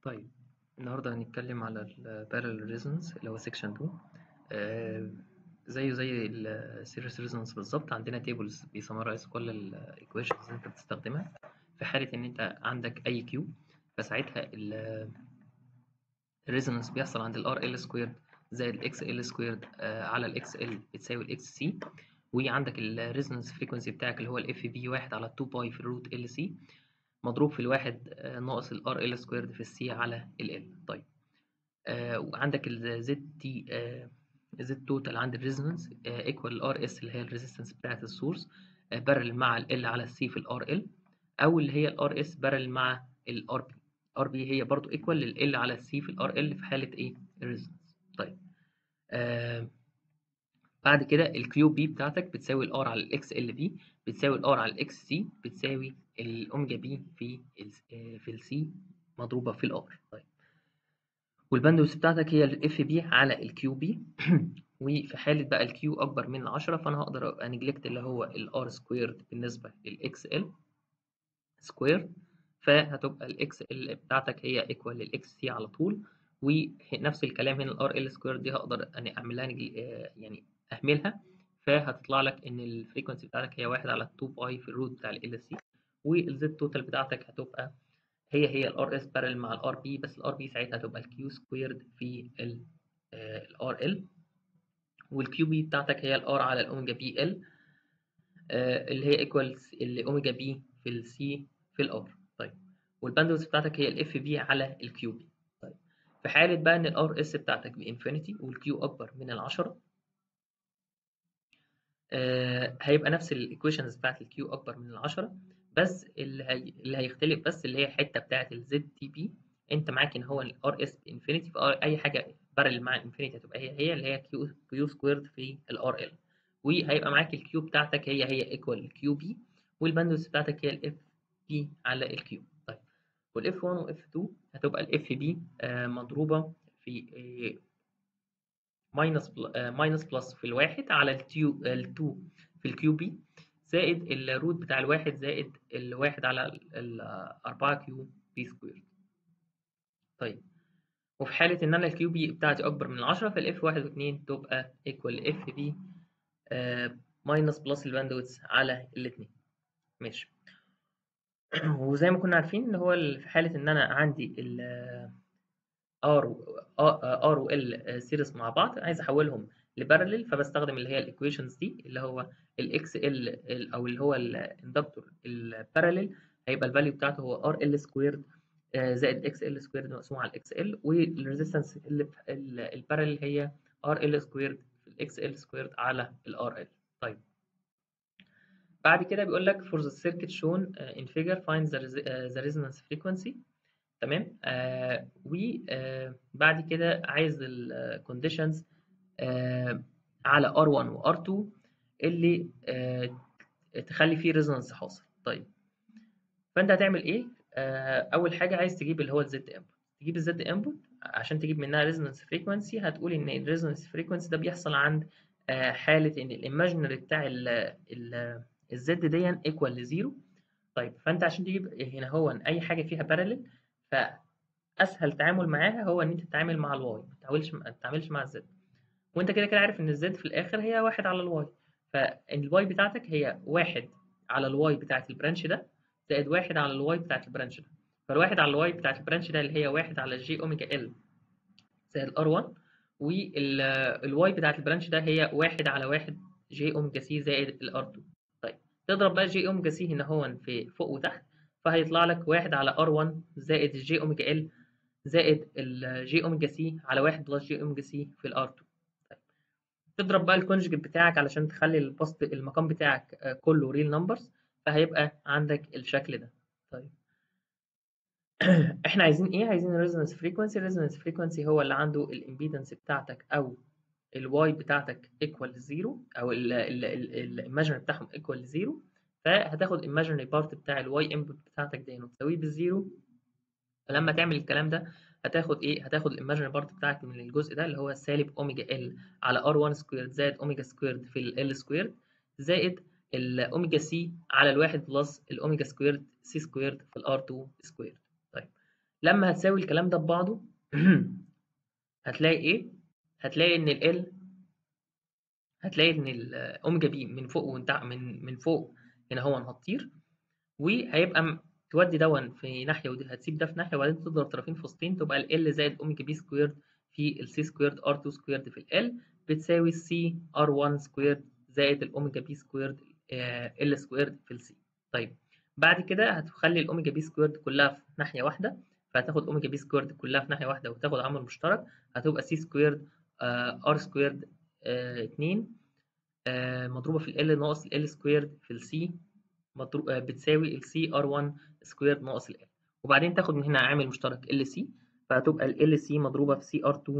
طيب النهاردة هنتكلم على ال Parallel Resonance اللي هو Section 2 آه زيه زي ال Series Resonance بالظبط عندنا tables بيسمرايز كل ال equations اللي أنت بتستخدمها في حالة إن أنت عندك أي Q فساعتها ال الريزونانس بيحصل عند ال RL سكويرد زائد ال XL سكويرد آه على ال XL بتساوي ال XC وعندك الريزونانس فريكونسي بتاعك اللي هو ال FB واحد على 2 باي في الروت LC مضروب في الواحد آه ناقص ال RL سكويرد في السي على ال L طيب آه وعندك ال ZT آه Z توتال عند الريزونانس ايكوال ال RS اللي هي الريزيستنس بتاعت السورس بارل مع ال L على السي في ال RL او اللي هي ال RS بارل مع ال RB RB هي برضو ايكوال لل L على السي في ال RL في حالة ايه الريزونانس طيب آه بعد كده ال QB بتاعتك بتساوي ال R على ال XLB بتساوي ال R على ال XC بتساوي الأوميجا بي في ال في ال C مضروبة في ال R طيب والباندوث بتاعتك هي ال FB على ال QB وفي حالة بقى ال Q أكبر من 10 فأنا هقدر أنجلكت اللي هو ال R سكويرد بالنسبة لل XL سكويرد فهتبقى ال XL بتاعتك هي ايكوال لل XC على طول ونفس الكلام هنا ال RL سكويرد دي هقدر أنا أعملها يعني أهملها فهتطلع لك إن الفريكونسي بتاعتك هي واحد على 2 باي في الروت بتاع ال LC والزد توتال بتاعتك هتبقى هي هي ال RS بارل مع ال RB بس ال RB ساعتها هتبقى ال Q سكويرد في ال ال RL وال QB بتاعتك هي ال R على الأوميجا بي ال اللي هي ايكوال الأوميجا بي في ال C في ال R طيب والباندوث بتاعتك هي ال FB على ال QB طيب في حالة بقى إن ال RS بتاعتك بإنفينيتي وال Q أكبر من العشرة آه هيبقى نفس الايكويشنز بتاعت الكيو اكبر من العشرة بس اللي, هي... اللي هيختلف بس اللي هي الحته بتاعت الزد تي بي انت معاك ان هو الار اس بانفينيتي فاي حاجه بارل مع انفينيتي هتبقى هي هي اللي هي كيو كيو سكويرد في الار ال وهيبقى معاك الكيو بتاعتك هي هي ايكوال الكيو بي والباندوث بتاعتك هي الاف بي على الكيو طيب والاف 1 واف 2 هتبقى الاف بي آه مضروبه في آه ماينس بل... ماينس بلس في الواحد على التيو ال2 في الكيو بي زائد الروت بتاع الواحد زائد الواحد على الأربعة كيو بي سكوير طيب وفي حالة إن أنا الكيو بي بتاعتي أكبر من العشرة فالإف واحد واتنين تبقى إيكوال إف بي ماينس بلس الباندويتس على الاتنين ماشي وزي ما كنا عارفين إن هو في حالة إن أنا عندي ال ار ار و ال سيريس مع بعض عايز احولهم لبارلل فبستخدم اللي هي الايكويشنز دي اللي هو الاكس ال او اللي هو الاندكتور البارلل هيبقى الفاليو بتاعته هو ار ال سكويرد زائد اكس ال سكويرد مقسوم على الاكس ال والريزيستنس اللي البارلل هي ار ال سكويرد في الاكس ال سكويرد على الار ال طيب بعد كده بيقول لك for the circuit shown in figure find the, the resonance frequency تمام آه وبعد آه كده عايز الكونديشنز آه على R1 و R2 اللي آه تخلي فيه ريزونانس حاصل طيب فانت هتعمل ايه آه اول حاجه عايز تجيب اللي هو الزد انبوت تجيب الزد انبوت عشان تجيب منها ريزونانس فريكوانسي هتقول ان الريزونانس فريكوانسي ده بيحصل عند آه حاله ان الايماجينري بتاع الزد دي ايكوال لزيرو طيب فانت عشان تجيب هنا هو اي حاجه فيها بارلل فاسهل تعامل معاها هو ان انت تتعامل مع الواي ما تتعاملش ما تتعاملش مع الزد وانت كده كده عارف ان الزد في الاخر هي واحد على الواي فالواي بتاعتك هي واحد على الواي بتاعت البرانش ده زائد واحد على الواي بتاعت البرانش ده فالواحد على الواي بتاعت البرانش ده اللي هي واحد على جي اوميجا ال زائد ار 1 والواي بتاعت البرانش ده هي واحد على واحد جي اوميجا سي زائد الار 2 طيب تضرب بقى جي اوميجا سي هنا هو في فوق وتحت فهيطلع لك واحد على R1 زائد الجي أوميجا ال زائد الجي أوميجا سي على واحد بلس جي أوميجا سي في الار 2 طيب. تضرب بقى الكونجكت بتاعك علشان تخلي البسط المقام بتاعك كله ريل نمبرز فهيبقى عندك الشكل ده طيب احنا عايزين ايه عايزين الريزونانس فريكوانسي الريزونانس فريكوانسي هو اللي عنده الامبيدنس بتاعتك او الواي بتاعتك ايكوال زيرو او الايماجينري بتاعهم ايكوال زيرو فهتاخد imaginary part بتاع الواي انبوت بتاعتك ده وتساويه بالزيرو فلما تعمل الكلام ده هتاخد ايه هتاخد imaginary part بتاعك من الجزء ده اللي هو سالب اوميجا ال على r1 سكويرد زائد اوميجا سكويرد في ال سكويرد زائد الاوميجا سي على الواحد بلس الاوميجا سكويرد سي سكويرد في الار2 سكويرد طيب لما هتساوي الكلام ده ببعضه هتلاقي ايه هتلاقي ان ال هتلاقي ان الاوميجا بي من فوق وانت من من فوق هنا هو هتطير وهيبقى تودي دون في ناحيه ودي هتسيب ده في ناحيه وبعدين تضرب طرفين في وسطين تبقى ال ال زائد اوميجا بي سكويرد في السي سكويرد ار 2 سكويرد في ال بتساوي السي ار 1 سكويرد زائد الاوميجا بي سكويرد ال سكويرد في السي طيب بعد كده هتخلي الاوميجا بي سكويرد كلها في ناحيه واحده فهتاخد اوميجا بي سكويرد كلها في ناحيه واحده وتاخد عامل مشترك هتبقى سي سكويرد ار سكويرد 2 مضروبه في ال ناقص ال سكويرد في السي بتساوي السي ار 1 سكويرد ناقص ال وبعدين تاخد من هنا عامل مشترك ال سي فهتبقى ال سي مضروبه في سي ار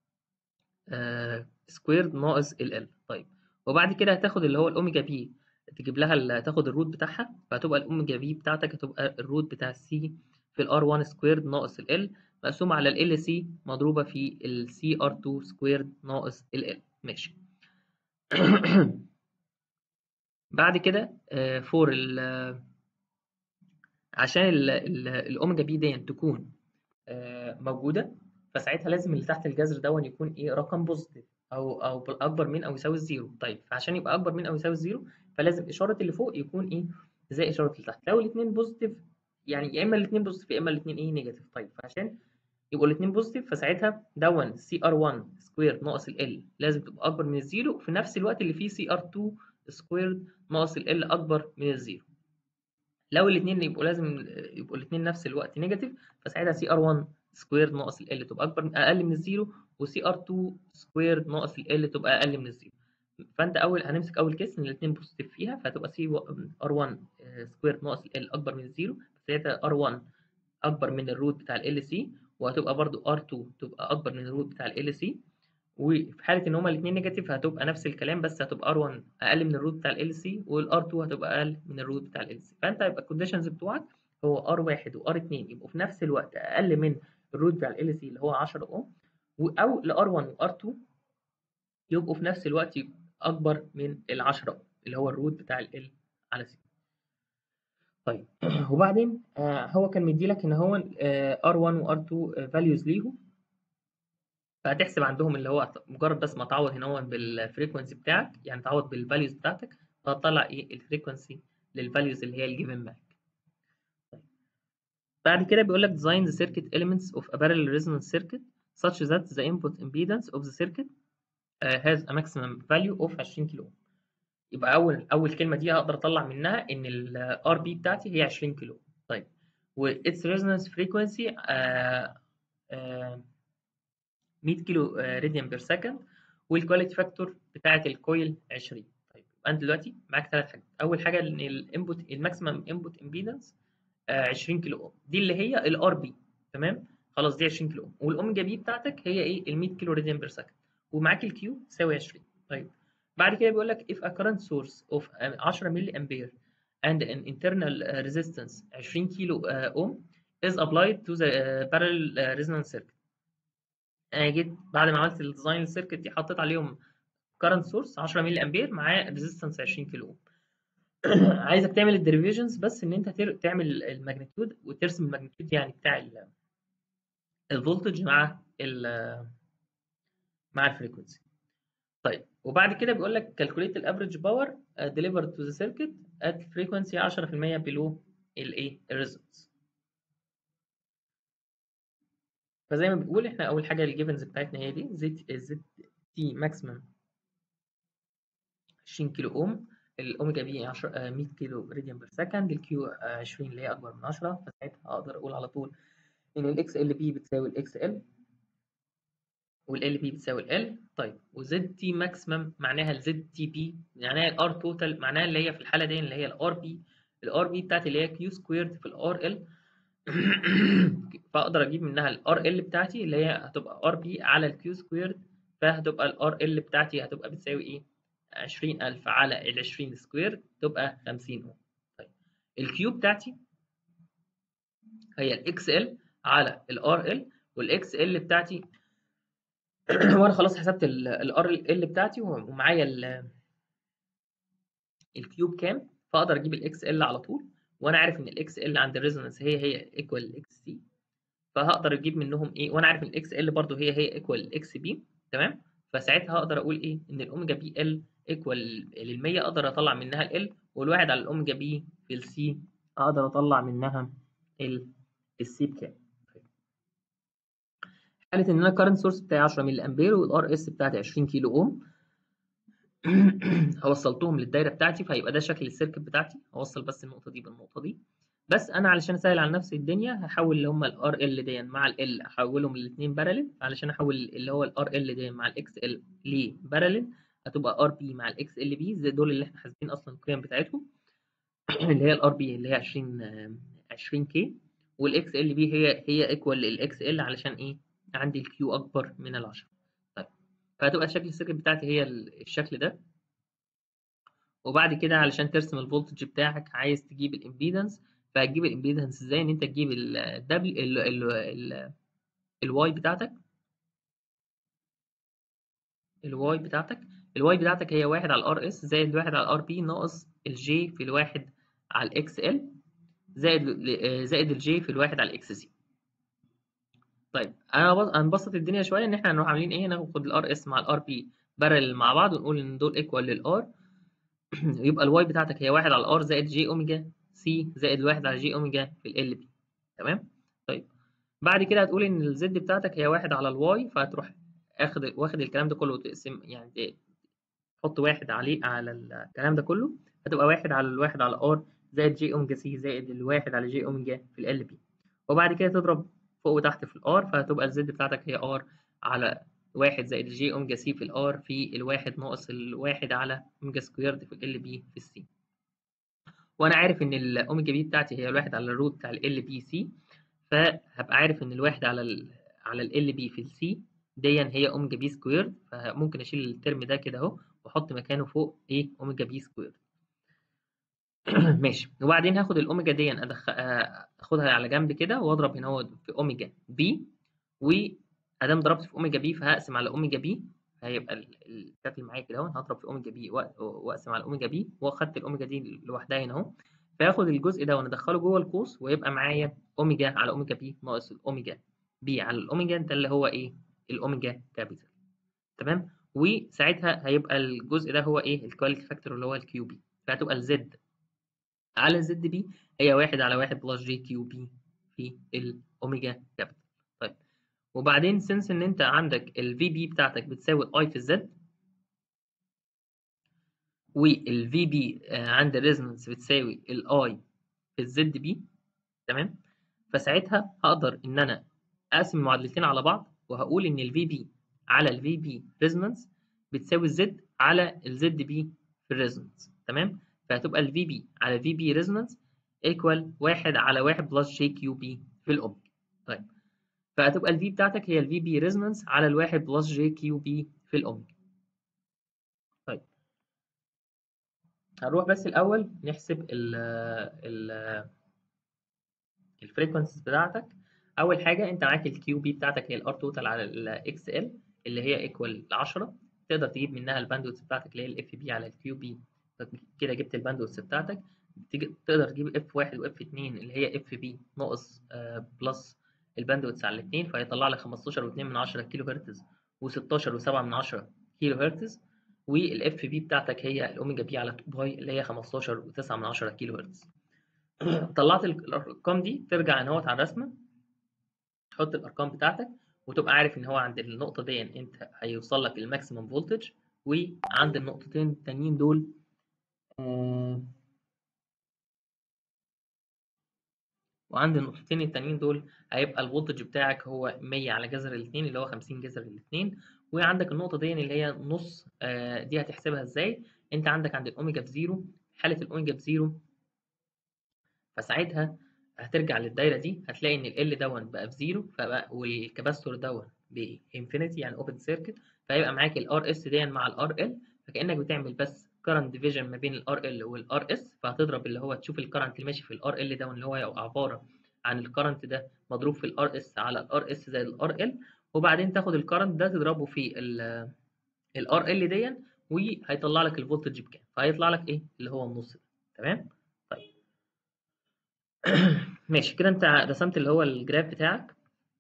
2 سكويرد ناقص ال ال طيب وبعد كده هتاخد اللي هو الاوميجا بي تجيب لها تاخد الروت بتاعها فهتبقى الاوميجا بي بتاعتك هتبقى الروت بتاع السي في الار 1 سكويرد ناقص ال ال مقسوم على ال سي مضروبه في السي ار 2 سكويرد ناقص ال ال ماشي بعد كده فور ال عشان الاوميجا بي دي تكون موجوده فساعتها لازم اللي تحت الجذر دون يكون ايه رقم بوزيتيف او او اكبر من او يساوي الزيرو طيب فعشان يبقى اكبر من او يساوي الزيرو فلازم اشاره اللي فوق يكون ايه زي اشاره اللي تحت لو الاثنين بوزيتيف يعني يا اما الاثنين بوزيتيف يا اما الاثنين ايه نيجاتيف طيب فعشان يبقوا الاثنين بوزيتيف فساعتها دون سي ار 1 سكوير ناقص ال ال لازم تبقى اكبر من الزيرو في نفس الوقت اللي فيه سي ار 2 سكوير ناقص ال ال اكبر من الزيرو لو الاثنين يبقوا لازم يبقوا الاثنين نفس الوقت نيجاتيف فساعتها سي ار 1 سكوير ناقص ال ال تبقى اكبر اقل من الزيرو وسي ار 2 سكوير ناقص ال ال تبقى اقل من الزيرو فانت اول هنمسك اول كيس ان الاثنين بوزيتيف فيها فهتبقى سي ار 1 سكوير ناقص ال ال اكبر من الزيرو فساعتها ار 1 اكبر من الروت بتاع ال سي وهتبقى برضو ار 2 تبقى اكبر من الروت بتاع ال سي وفي حاله ان هما الاثنين نيجاتيف هتبقى نفس الكلام بس هتبقى ار 1 اقل من الروت بتاع ال سي والار 2 هتبقى اقل من الروت بتاع ال سي فانت هيبقى الكونديشنز بتوعك هو ار 1 وار 2 يبقوا في نفس الوقت اقل من الروت بتاع ال سي اللي هو 10 اوم او لار 1 وار 2 يبقوا في نفس الوقت اكبر من ال 10 اوم اللي هو الروت بتاع ال على سي طيب وبعدين آه هو كان مدي لك ان هو آه R1 و R2 فاليوز ليهم فهتحسب عندهم اللي هو مجرد بس ما تعوض هنا هو بالفريكونسي بتاعك يعني تعوض بالفاليوز بتاعتك فهتطلع ايه الفريكونسي للفاليوز اللي هي الجيفن باك طيب. بعد كده بيقول لك design the circuit elements of a parallel resonance circuit such that the input impedance of the circuit uh, has a maximum value of 20 كيلو يبقى اول اول كلمه دي هقدر اطلع منها ان الار بي بتاعتي هي 20 كيلو طيب و its resonance frequency آه آه 100 كيلو راديان بير سكند والكواليتي فاكتور بتاعه الكويل 20 طيب انت دلوقتي معاك ثلاث حاجات اول حاجه ان الانبوت الماكسيمم انبوت امبيدنس 20 كيلو اوم دي اللي هي الار بي تمام خلاص دي 20 كيلو اوم والاوميجا بي بتاعتك هي ايه ال 100 كيلو راديان بير سكند ومعاك الكيو تساوي 20 طيب بعد كده بيقول لك if a current source of 10 ملي امبير and an internal resistance 20 كيلو اوم is applied to the parallel resonance circuit انا جيت بعد ما عملت الديزاين للسيركت دي حطيت عليهم current source 10 ملي امبير معاه resistance 20 كيلو اوم عايزك تعمل الديريفيشنز بس ان انت تعمل الماجنتيود وترسم الماجنتيود يعني بتاع الفولتج مع ال مع الفريكونسي طيب وبعد كده بيقول لك calculate the average power uh, delivered to the circuit at frequency 10% below الايه الريزونانس فزي ما بنقول احنا اول حاجه الجيفنز بتاعتنا هي دي زد زد تي ماكسيمم 20 كيلو اوم الاوميجا بي 10 100 كيلو راديان بير سكند الكيو 20 اللي هي اكبر من 10 فساعتها اقدر اقول على طول ان الاكس ال بي بتساوي الاكس ال والال بي بتساوي ال طيب وزد تي ماكسيمم معناها الزد تي بي معناها الار توتال معناها اللي هي في الحاله دي اللي هي الار بي الار بي بتاعتي اللي هي كيو سكويرد في الار ال فاقدر اجيب منها الار ال بتاعتي اللي هي هتبقى ار بي على الكيو سكويرد فهتبقى الار ال بتاعتي هتبقى بتساوي ايه 20000 على ال 20 سكوير تبقى 50 اوم طيب الكيو بتاعتي هي الاكس ال على الار ال والاكس ال بتاعتي وانا خلاص حسبت الار ال بتاعتي ومعايا الكيوب كام فاقدر اجيب الاكس ال على طول وانا عارف ان الاكس ال عند الريزونانس هي هي ايكوال الاكس سي فهقدر اجيب منهم ايه وانا عارف ان الاكس ال برضه هي هي ايكوال الاكس بي تمام فساعتها هقدر اقول ايه ان الاوميجا بي ال ايكوال لل 100 اقدر اطلع منها ال والواحد على الاوميجا بي في السي اقدر اطلع منها ال السي بكام حاله ان انا الكارنت سورس بتاعي 10 ملي امبير والار اس بتاعتي 20 كيلو اوم وصلتهم للدايره بتاعتي فهيبقى ده شكل السيركت بتاعتي هوصل بس النقطه دي بالنقطه دي بس انا علشان اسهل على نفسي الدنيا هحول اللي هم الار ال دي مع ال ال احولهم الاثنين باراليل علشان احول اللي هو الار ال دي مع الاكس ال لباراليل هتبقى ار بي مع الاكس ال بي زي دول اللي احنا حاسبين اصلا القيم بتاعتهم اللي هي الار بي اللي هي 20 20 كي والاكس ال بي هي هي ايكوال للاكس ال علشان ايه عندي الكيو اكبر من ال 10 طيب فهتبقى شكل السيركت بتاعتي هي الشكل ده وبعد كده علشان ترسم الفولتج بتاعك عايز تجيب الامبيدنس فهتجيب الامبيدنس ازاي ان انت تجيب الدبل الواي بتاعتك الواي بتاعتك الواي بتاعتك هي واحد على الار اس زائد واحد على الار بي ناقص الجي في الواحد على الاكس ال زائد زائد الجي في الواحد على الاكس سي طيب انا هنبسط الدنيا شويه ان احنا هنروح عاملين ايه ناخد الار اس مع الار بي بارل مع بعض ونقول ان دول ايكوال للار يبقى الواي بتاعتك هي واحد على الار زائد جي اوميجا سي زائد الواحد على جي اوميجا في ال بي تمام طيب بعد كده هتقول ان الزد بتاعتك هي واحد على الواي فهتروح اخد واخد الكلام ده كله وتقسم يعني تحط واحد عليه على الكلام ده كله هتبقى واحد على الواحد على ار زائد جي اوميجا سي زائد الواحد على جي اوميجا في ال بي وبعد كده تضرب فوق وتحت في الار فهتبقى الزد بتاعتك هي ار على واحد زائد الجي اوميجا سي في الار في الواحد ناقص الواحد على اوميجا سكويرد في ال بي في السي وانا عارف ان الاوميجا بي بتاعتي هي الواحد على الروت بتاع ال بي سي فهبقى عارف ان الواحد على ال على ال بي في السي دي هي اوميجا بي سكويرد فممكن اشيل الترم ده كده اهو واحط مكانه فوق ايه اوميجا بي سكويرد ماشي وبعدين هاخد الاوميجا دي أدخ... اخدها على جنب كده واضرب هنا هو في اوميجا بي وادام ضربت في اوميجا بي فهقسم على اوميجا بي هيبقى الشكل معايا كده اهو هضرب في اوميجا بي واقسم على اوميجا بي واخدت الاوميجا دي لوحدها هنا اهو فاخد الجزء ده وندخله جوه القوس ويبقى معايا اوميجا على اوميجا بي ناقص الاوميجا بي على الاوميجا ده اللي هو ايه الاوميجا كابيتال تمام وساعتها هيبقى الجزء ده هو ايه الكواليتي فاكتور اللي هو الكيو بي فهتبقى الزد على الزد بي هي واحد على واحد بلس جي كيو بي في الاوميجا كابيتال طيب وبعدين سنس ان انت عندك الفي بي بتاعتك بتساوي الاي في الزد والفي بي عند الريزونانس بتساوي الاي في الزد بي تمام فساعتها هقدر ان انا اقسم المعادلتين على بعض وهقول ان الفي بي على الفي بي ريزونانس بتساوي الزد على الزد بي في الريزونانس تمام فهتبقى الفي بي على الفي بي ريزونانس ايكوال واحد على واحد بلس جي كيو بي في الاوميجا طيب فهتبقى الفي بتاعتك هي الفي بي ريزونانس على الواحد بلس جي كيو بي في الاوميجا طيب هنروح بس الاول نحسب ال ال الفريكونسيز بتاعتك اول حاجه انت معاك الكيو بي بتاعتك هي الار توتال على الاكس ال اللي هي ايكوال 10 تقدر تجيب منها الباندويث بتاعتك اللي هي الاف بي على الكيو بي كده جبت الباندويث بتاعتك تقدر تجيب اف 1 واف 2 اللي هي اف بي ناقص آه بلس الباندويث على الاثنين فهيطلع لك 15 و2 من 10 كيلو هرتز و16 و7 من 10 كيلو هرتز والاف بي بتاعتك هي الاوميجا بي على 2 باي اللي هي 15 و9 من 10 كيلو هرتز طلعت الارقام دي ترجع ان هو على الرسمه تحط الارقام بتاعتك وتبقى عارف ان هو عند النقطه دي انت هيوصل لك الماكسيمم فولتج وعند النقطتين التانيين دول آه وعند النقطتين التانيين دول هيبقى الفولتج بتاعك هو 100 على جذر الاثنين اللي هو 50 جذر الاثنين وعندك النقطه دي اللي هي نص آه دي هتحسبها ازاي انت عندك عند الاوميجا بزيرو حاله الاوميجا بزيرو فساعتها هترجع للدايره دي هتلاقي ان ال دون بقى بزيرو فبقى والكاباستور دون بانفينيتي يعني اوبن سيركت فهيبقى معاك الار اس دي مع الار ال فكانك بتعمل بس كرنت ديفيجن ما بين الار ال والار اس فهتضرب اللي هو تشوف الكرنت اللي ماشي في الار ال ده اللي هو عباره عن الكرنت ده مضروب في الار اس على الار اس زائد الار ال وبعدين تاخد الكرنت ده تضربه في الار ال دي وهيطلع لك الفولتج بكام فهيطلع لك ايه اللي هو النص ده تمام طيب ماشي كده انت رسمت اللي هو الجراف بتاعك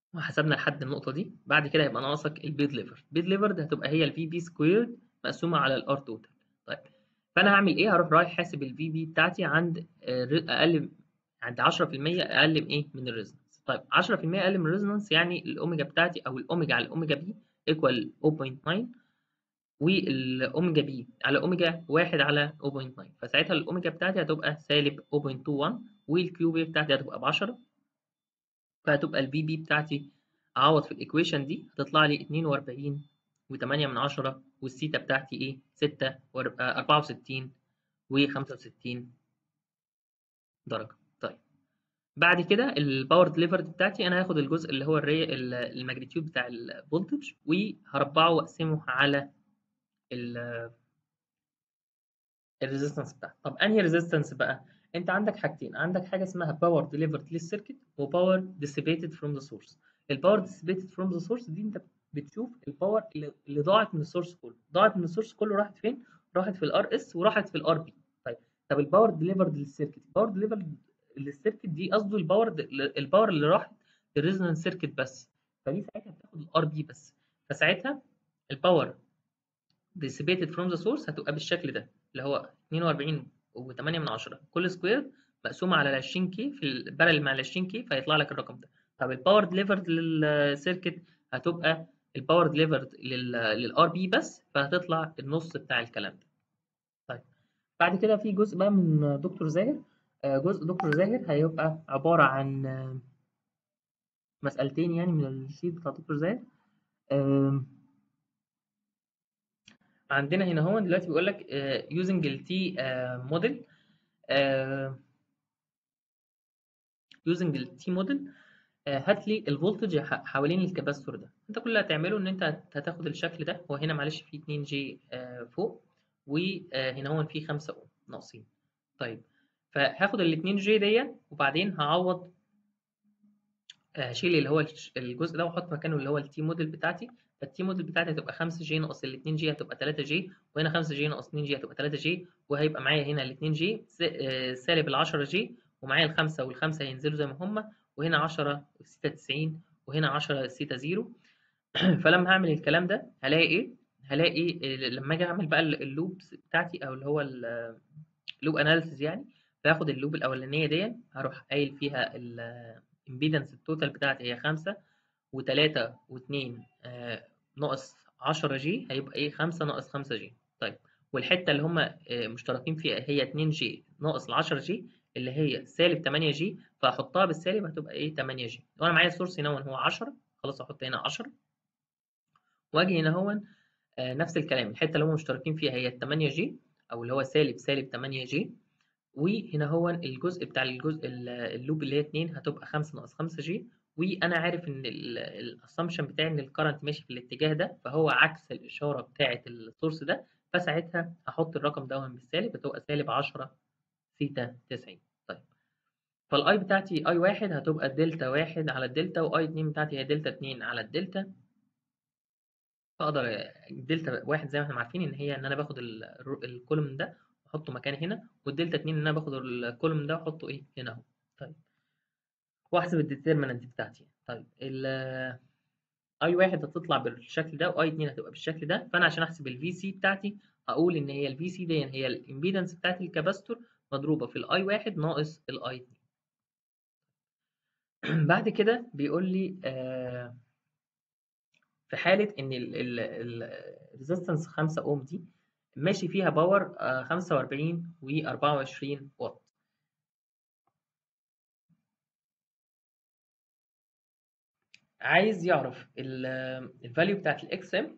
وحسبنا لحد النقطة دي بعد كده هيبقى ناقصك البيد ليفر البيد ليفر ده هتبقى هي الفي بي سكويرد مقسومة على الار توتال طيب فأنا هعمل إيه؟ هروح رايح حاسب الفي بي بتاعتي عند أقل عند 10% أقل من إيه؟ من الريزونانس طيب 10% أقل من الريزونانس يعني الأوميجا بتاعتي أو الأوميجا على الأوميجا بي ايكوال 0.9 والاوميجا بي على اوميجا 1 على 0.9 فساعتها الاوميجا بتاعتي هتبقى سالب 0.21 والكيو بي بتاعتي هتبقى ب 10 فهتبقى البي بي بتاعتي اعوض في الايكويشن دي هتطلع لي 42 و8 من 10 والثيتا بتاعتي ايه 6 64 و65 درجه طيب بعد كده الباور ديليفرد بتاعتي انا هاخد الجزء اللي هو الري الماجنتيود بتاع الفولتج وهربعه واقسمه على الريزيستنس بتاعته طب انهي ريزيستنس بقى انت عندك حاجتين عندك حاجه اسمها باور ديليفرد للسيركت وباور ديسيبيتد فروم ذا سورس الباور ديسيبيتد فروم ذا سورس دي انت بتشوف الباور اللي ضاعت من السورس كله ضاعت من السورس كله راحت فين راحت في الار اس وراحت في الار بي طيب طب الباور ديليفرد للسيركت الباور ديليفرد للسيركت دي قصده الباور الباور اللي راحت للريزونانس سيركت بس فدي ساعتها بتاخد الار بي بس فساعتها الباور dissipated from the source هتبقى بالشكل ده اللي هو 42 و8 من 10 كل سكوير مقسومه على ال 20 كي في البارل مع ال 20 كي فيطلع لك الرقم ده طب الباور ديليفرد للسيركت هتبقى الباور ديليفرد للار بي بس فهتطلع النص بتاع الكلام ده طيب بعد كده في جزء بقى من دكتور زاهر جزء دكتور زاهر هيبقى عباره عن مسألتين يعني من الشيت بتاع دكتور زاهر عندنا هنا هو دلوقتي بيقول لك يوزنج التي موديل يوزنج التي موديل هات لي الفولتج حوالين الكاباستور ده انت كل اللي هتعمله ان انت هتاخد الشكل ده هو هنا معلش في 2 جي فوق وهنا هو في 5 اوم ناقصين طيب فهاخد ال 2 جي دي وبعدين هعوض هشيل اللي هو الجزء ده واحط مكانه اللي هو التي موديل بتاعتي فالتي موديل بتاعتي هتبقى 5 جي ناقص ال 2 جي هتبقى 3 جي وهنا 5 جي ناقص 2 جي هتبقى 3 جي وهيبقى معايا هنا ال 2 جي سالب ال 10 جي ومعايا الخمسة والخمسة هينزلوا زي ما هما وهنا 10 سيتا 90 وهنا 10 سيتا 0 فلما هعمل الكلام ده هلاقي ايه؟ هلاقي لما اجي اعمل بقى اللوبس بتاعتي او اللي هو اللوب اناليسيز يعني باخد اللوب الاولانيه دي هروح قايل فيها الامبيدنس التوتال بتاعتي هي 5 و3 و2 آه ناقص 10 جي هيبقى ايه 5 ناقص 5 جي طيب والحته اللي هم آه مشتركين فيها هي 2 جي ناقص ال 10 جي اللي هي سالب 8 جي فاحطها بالسالب هتبقى ايه 8 جي وانا معايا السورس هنا هو 10 خلاص احط هنا 10 واجي هنا هو آه نفس الكلام الحته اللي هم مشتركين فيها هي 8 جي او اللي هو سالب سالب 8 جي وهنا هو الجزء بتاع الجزء اللوب اللي هي 2 هتبقى 5 ناقص 5 جي وانا عارف ان الاسامبشن بتاعي ان الكرنت ماشي في الاتجاه ده فهو عكس الاشاره بتاعه السورس ده فساعتها هحط الرقم ده بالسالب هتبقى سالب 10 سيتا 90 طيب فالاي بتاعتي اي واحد هتبقى دلتا واحد على الدلتا واي 2 بتاعتي هي دلتا 2 على الدلتا فاقدر دلتا واحد زي ما احنا عارفين ان هي ان انا باخد الكولوم ده واحطه مكان هنا والدلتا 2 ان انا باخد الكولوم ده واحطه ايه هنا اهو طيب واحسب الديترمننت بتاعتي طيب ال اي واحد هتطلع بالشكل ده واي 2 هتبقى بالشكل ده فانا عشان احسب الفي سي بتاعتي هقول ان هي الفي سي دي هي الامبيدنس بتاعت الكاباستور مضروبه في الاي واحد ناقص الاي 2 بعد كده بيقول لي آه في حاله ان الريزيستنس 5 اوم دي ماشي فيها باور آه 45 و24 واط عايز يعرف الفاليو بتاعت الاكس ام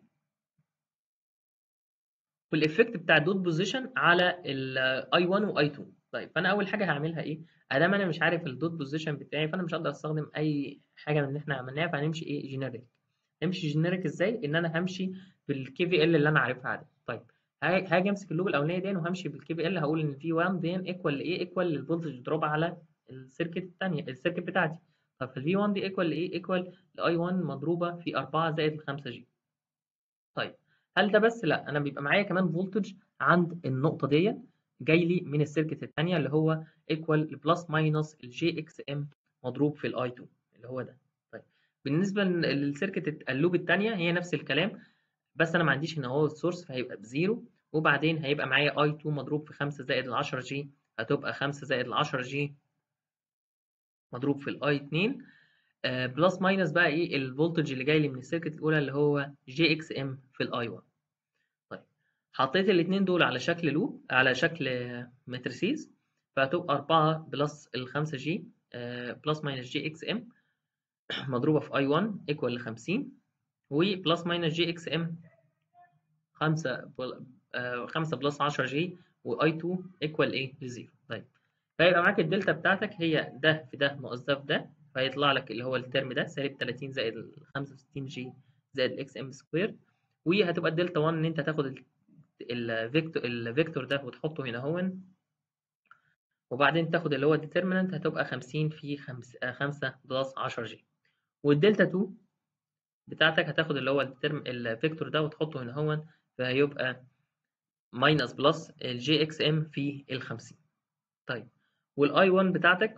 والافكت بتاع الدوت بوزيشن على الاي 1 واي 2 طيب فانا اول حاجه هعملها ايه ادام انا مش عارف الدوت بوزيشن بتاعي فانا مش هقدر استخدم اي حاجه من اللي احنا عملناها فهنمشي ايه جينيريك نمشي جينيريك ازاي ان انا همشي بالكي في ال اللي انا عارفها عادي طيب هاجي امسك اللوب الاولانيه دي وهمشي بالكي في ال هقول ان في 1 دي ايكوال لايه ايكوال للفولتج دروب على السيركت الثانيه السيركت بتاعتي طب في 1 دي ايكوال لايه ايكوال لاي 1 مضروبه في 4 زائد ال 5 جي طيب هل ده بس لا انا بيبقى معايا كمان فولتج عند النقطه دي جاي لي من السيركت الثانيه اللي هو ايكوال بلس ماينس الجي اكس ام مضروب في الاي 2 اللي هو ده طيب بالنسبه للسيركت اللوب الثانيه هي نفس الكلام بس انا ما عنديش ان هو السورس فهيبقى بزيرو وبعدين هيبقى معايا اي 2 مضروب في 5 زائد ال 10 جي هتبقى 5 زائد ال 10 جي مضروب في الاي 2 آه بلس ماينس بقى ايه الفولتج اللي جاي لي من السيركت الاولى اللي هو جي اكس ام في الاي 1 طيب حطيت الاثنين دول على شكل لوب على شكل ماتريسيز فهتبقى 4 بلس ال 5 جي آه بلس ماينس جي اكس ام مضروبه في اي 1 ايكوال ل 50 وبلس ماينس جي اكس ام 5 5 بلس 10 جي واي 2 ايكوال ايه لزيرو طيب فيبقى معاك الدلتا بتاعتك هي ده في ده ناقص ده في ده فيطلع لك اللي هو الترم ده سالب 30 زائد ال 65 جي زائد الاكس ام سكوير وهتبقى الدلتا 1 ان انت تاخد الفيكتور الفيكتور ده وتحطه هنا هون وبعدين تاخد اللي هو الديترمينانت هتبقى 50 في 5 بلس 10 جي والدلتا 2 بتاعتك هتاخد اللي هو الترم الفيكتور ده وتحطه هنا هون فهيبقى ماينس بلس الجي اكس ام في ال 50 طيب والاي 1 بتاعتك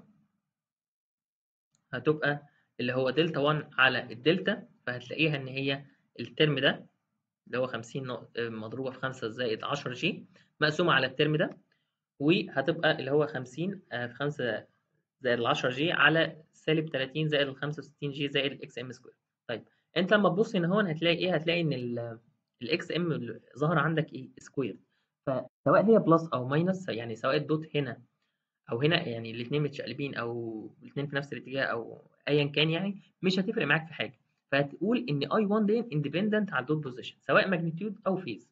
هتبقى اللي هو دلتا 1 على الدلتا فهتلاقيها ان هي الترم ده اللي هو 50 مضروبه في 5 زائد 10 جي مقسومه على الترم ده وهتبقى اللي هو 50 في 5 زائد ال 10 جي على سالب 30 زائد ال 65 جي زائد الاكس ام سكوير طيب انت لما تبص هنا هون هتلاقي ايه هتلاقي ان الاكس ام ظاهره عندك ايه سكوير فسواء هي بلس او ماينس يعني سواء الدوت هنا او هنا يعني الاثنين متشقلبين او الاثنين في نفس الاتجاه او ايا كان يعني مش هتفرق معاك في حاجه فهتقول ان اي 1 دي اندبندنت على الدوت بوزيشن سواء ماجنتيود او فيز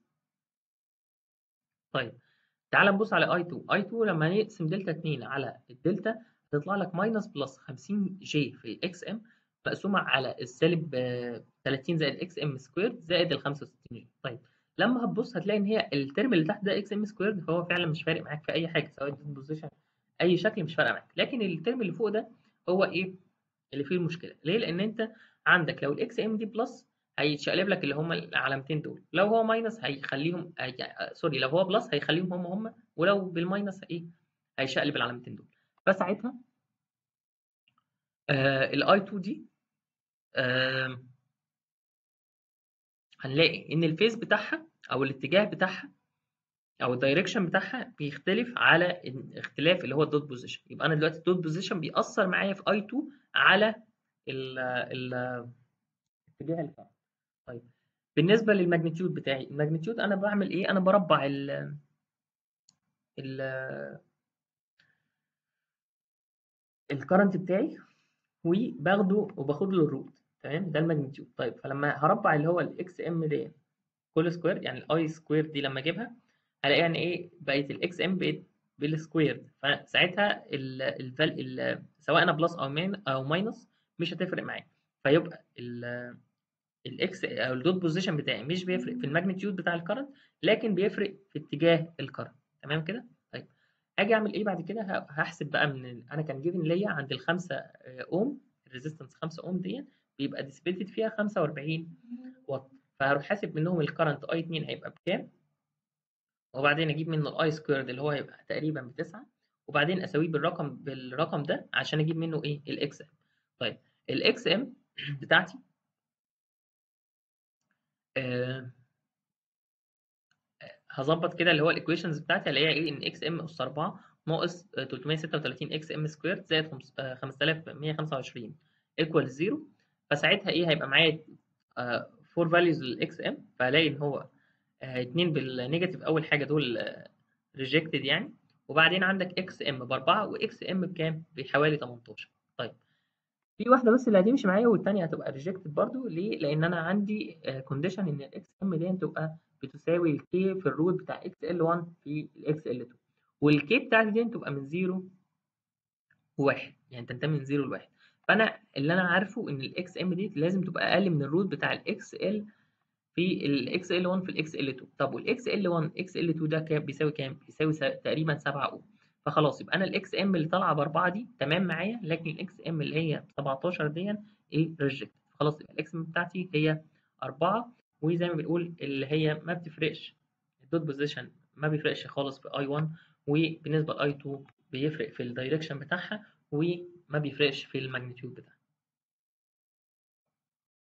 طيب تعال نبص على اي 2 اي 2 لما نقسم دلتا 2 على الدلتا هتطلع لك ماينس بلس 50 جي في الاكس ام مقسومه على السالب 30 زائد اكس ام سكوير زائد ال 65 جي طيب لما هتبص هتلاقي ان هي الترم اللي تحت ده اكس ام سكوير فهو فعلا مش فارق معاك في اي حاجه سواء الدوت بوزيشن اي شكل مش فارقه معاك لكن الترم اللي فوق ده هو ايه اللي فيه المشكله ليه لان انت عندك لو الاكس ام دي بلس هيتشقلب لك اللي هم العلامتين دول لو هو ماينس هيخليهم هي... سوري لو هو بلس هيخليهم هم هم ولو بالماينس ايه هيشقلب العلامتين دول فساعتها آه الاي 2 دي آه هنلاقي ان الفيز بتاعها او الاتجاه بتاعها او الدايركشن بتاعها بيختلف على اختلاف اللي هو الدوت بوزيشن يبقى انا دلوقتي الدوت بوزيشن بيأثر معايا في اي 2 على ال ال اتجاه الفعل طيب بالنسبه للماجنتيود بتاعي الماجنتيود انا بعمل ايه انا بربع ال ال الكرنت بتاعي وباخده وباخد له الروت تمام ده الماجنتيود طيب فلما هربع اللي هو الاكس ام دي كل سكوير يعني الاي سكوير دي لما اجيبها هلاقي ان ايه بقت الاكس ام بقت بالسكوير فساعتها ال ال ال سواء انا بلس او مين او ماينس مش هتفرق معايا فيبقى الاكس او الدوت بوزيشن بتاعي مش بيفرق في الماجنتيود بتاع الكرنت لكن بيفرق في اتجاه الكرنت تمام كده طيب اجي اعمل ايه بعد كده هحسب بقى من انا كان جيفن ليا عند الخمسة اوم الريزيستنس 5 اوم دي بيبقى ديسبيتد فيها 45 واط فهروح حاسب منهم الكرنت اي 2 هيبقى بكام وبعدين اجيب منه الاي سكويرد اللي هو هيبقى تقريبا بتسعة وبعدين اساويه بالرقم بالرقم ده عشان اجيب منه ايه الاكس ام طيب الاكس ام بتاعتي آه هظبط كده اللي هو الايكويشنز بتاعتي اللي هي ايه ان اكس ام اس 4 ناقص 336 اكس ام سكوير زائد 5125 ايكوال 0 فساعتها ايه هيبقى معايا 4 فاليوز للاكس ام فهلاقي ان هو اتنين بالنيجاتيف اول حاجه دول ريجكتد يعني وبعدين عندك اكس ام باربعه واكس ام بكام؟ بحوالي 18 طيب في واحده بس اللي هتمشي معايا والثانيه هتبقى ريجكتد برضو ليه؟ لان انا عندي كونديشن ان الاكس ام دي تبقى بتساوي الكي في الروت بتاع اكس ال 1 في الاكس ال 2 والكي بتاعتي دي تبقى من 0 وواحد يعني تنتمي من 0 لواحد فانا اللي انا عارفه ان الاكس ام دي لازم تبقى اقل من الروت بتاع الاكس ال في الاكس ال 1 في الاكس ال 2 طب والاكس ال 1 اكس ال 2 ده كام بيساوي كام بيساوي تقريبا 7 اوم فخلاص يبقى انا الاكس ام اللي طالعه باربعه دي تمام معايا لكن الاكس ام اللي هي 17 دي ايه ريجكت خلاص يبقى الاكس ام بتاعتي هي 4 وزي ما بنقول اللي هي ما بتفرقش الدوت بوزيشن ما بيفرقش خالص في اي 1 وبالنسبه لاي 2 بيفرق في الدايركشن بتاعها وما بيفرقش في الماجنتيود بتاعها